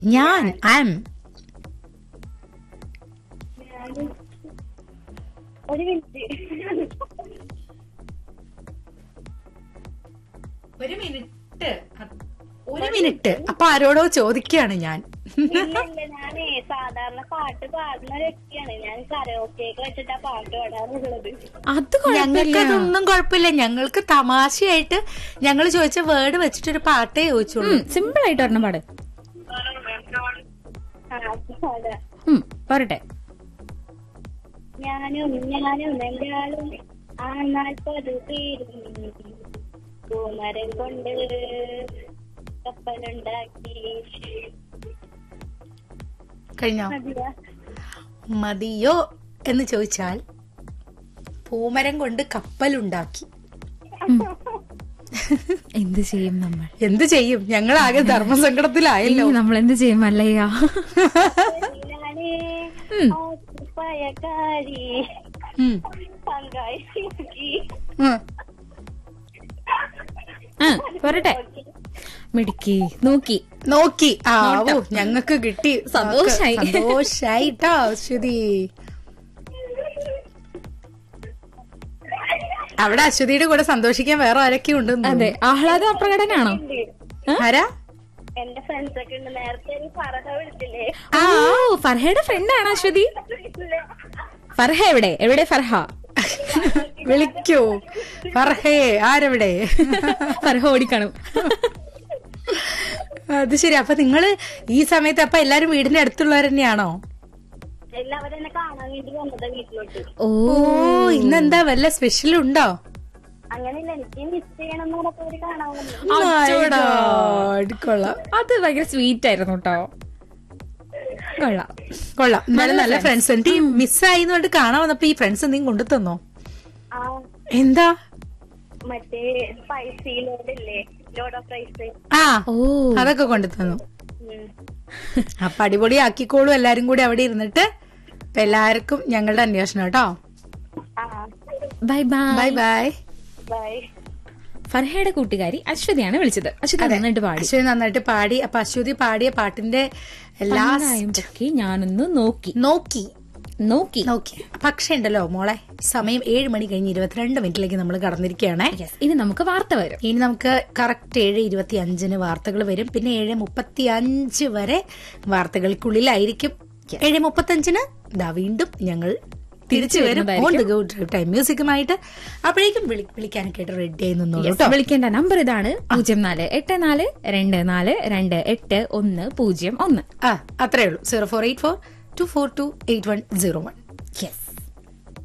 ഞാൻ ആം ഞാന് ഒരു മിനിറ്റ് ഒരു മിനിറ്റ് ഒരു മിനിറ്റ് അപ്പൊ ആരോടോ ചോദിക്കാണ് ഞാൻ ഇല്ല ഇല്ല ഞാനേ സാധാരണ പാട്ട് പാടുന്ന വ്യക്തിയാണ് ഞാൻ കരോക്കേക്ക് വെച്ചിട്ടാ പാട്ട് പാടാറുള്ളത് അത് ഞങ്ങൾക്ക് അതൊന്നും കുഴപ്പമില്ല ഞങ്ങൾക്ക് തമാശയായിട്ട് ഞങ്ങൾ ചോദിച്ച വേർഡ് വെച്ചിട്ടൊരു പാട്ടേ ചോദിച്ചുള്ളൂ സിമ്പിൾ ആയിട്ട് ഒരെണ്ണം പാട് ആ പാടാ ഉം, പോരട്ടെ ഞാനും ഞാനും രണ്ടാളും ആ നാൽപ്പത് പേരും പൂമരം കൊണ്ട് കപ്പലുണ്ടാക്കി കഴിഞ്ഞോ മതിയാ മതിയോ എന്ന് ചോദിച്ചാൽ പൂമരം കൊണ്ട് കപ്പലുണ്ടാക്കി എന്ത് ചെയ്യും നമ്മൾ എന്ത് ചെയ്യും ഞങ്ങൾ ആകെ ധർമ്മസങ്കടത്തിലായല്ലോ ഇനി നമ്മൾ എന്ത് ചെയ്യും അല്ലയ്യ ഞാനേ പയക്കാരി ഉം. പങ്കായി ഉം. ആ പോരട്ടെ മിടുക്കി നോക്കി നോക്കി ആ ഓ ഞങ്ങക്ക് കിട്ടി സന്തോഷായി. സന്തോഷായിട്ടോ അശ്വതി അവിടെ അശ്വതിയുടെ കൂടെ സന്തോഷിക്കാൻ വേറെ ആരൊക്കെ ഉണ്ട് അതെ ആഹ്ലാദ പ്രകടനാണോ ആരാ എന്റെ ഫ്രണ്ട്സ് ഒക്കെ ഉണ്ട് നേരത്തെ ഒരു പറക വിളിച്ചില്ലേ ഓ ഫർഹയുടെ ഫ്രണ്ടാണ് അശ്വതി ഫർഹ എവിടെ എവിടെ ഫർഹ വിളിക്കൂ പറഹേ ആരെവിടെ ഫർഹ ഓടിക്കാണും അത് ശരി അപ്പൊ നിങ്ങള് ഈ സമയത്ത് അപ്പൊ എല്ലാരും വീടിന്റെ അടുത്തുള്ളവർ തന്നെയാണോ എല്ലാവരും എന്നെ കാണാൻ വേണ്ടി വന്നതാ വീട്ടിലോട്ട് ഓ ഓ ഇന്നെന്താ വല്ല സ്പെഷ്യൽ ഉണ്ടോ അങ്ങനെയല്ല എനിക്ക് മിസ് ചെയ്യണം എന്ന് പറഞ്ഞപ്പോ അവര് കാണാൻ വന്നു My God, കൊള്ളാം അത് ഭയങ്കര സ്വീറ്റ് ആയിരുന്നു കേട്ടോ കൊള്ളാം കൊള്ളാം എന്നാലും നല്ല ഫ്രണ്ട്സ് എനിക്ക് മിസ്സായി എന്ന് പറഞ്ഞിട്ട് കാണാൻ വന്നപ്പോ ഈ ഫ്രണ്ട്സ് എന്തെങ്കിലും കൊണ്ടു തന്നോ ആ എന്താ മറ്റേ സ്പൈസി ലോഡ് ഇല്ലേ ലോഡ് ഓഫ് റൈസ് ആ ഓ അതൊക്കെ കൊണ്ടു തന്നു അപ്പൊ അടിപൊളി ആക്കിക്കോളൂ എല്ലാരും കൂടി അവിടെ ഇരുന്നിട്ട് അപ്പൊ എല്ലാവർക്കും ഞങ്ങളുടെ അന്വേഷണം കേട്ടോ ആ bye bye bye bye bye ഫർഹയുടെ കൂട്ടുകാരി അശ്വതിയാണ് വിളിച്ചത് അശ്വതി നന്നായിട്ട് പാടി അശ്വതി നന്നായിട്ട് പാടി അപ്പൊ അശ്വതി പാടിയ പാട്ടിന്റെ ലാസ്റ്റ് പണ്ടായും പൊക്കി ഞാനൊന്ന് നോക്കി നോക്കി നോക്കി നോക്കി പക്ഷേ ഉണ്ടല്ലോ മോളെ സമയം ഏഴ് മണി കഴിഞ്ഞ് ഇരുപത്തിരണ്ട് മിനിറ്റിലേക്ക് നമ്മൾ കടന്നിരിക്കുകയാണേ Yes, ഇനി നമുക്ക് വാർത്ത വരും ഇനി നമുക്ക് കറക്റ്റ് ഏഴ് ഇരുപത്തി അഞ്ചിന് വാർത്തകൾ വരും പിന്നെ ഏഴ് മുപ്പത്തി അഞ്ച് വരെ വാർത്തകൾക്കുള്ളിലായിരിക്കും ഏഴ് മുപ്പത്തി അഞ്ചിന് ഇതാ വീണ്ടും ഞങ്ങൾ തിരിച്ചു വരും on the go drive time മ്യൂസിക്കുമായിട്ട് അപ്പോഴേക്കും വിളി- വിളിക്കാനൊക്കെ ആയിട്ട് റെഡി ആയി നിന്നോളൂ Yes, കേട്ടോ വിളിക്കേണ്ട നമ്പർ ഇതാണ് പൂജ്യം നാല് എട്ട് നാല് രണ്ട് നാല് രണ്ട് എട്ട് ഒന്ന് പൂജ്യം ഒന്ന് ആ അത്രേ ഉള്ളൂ zero four eight four two four two eight one zero one yes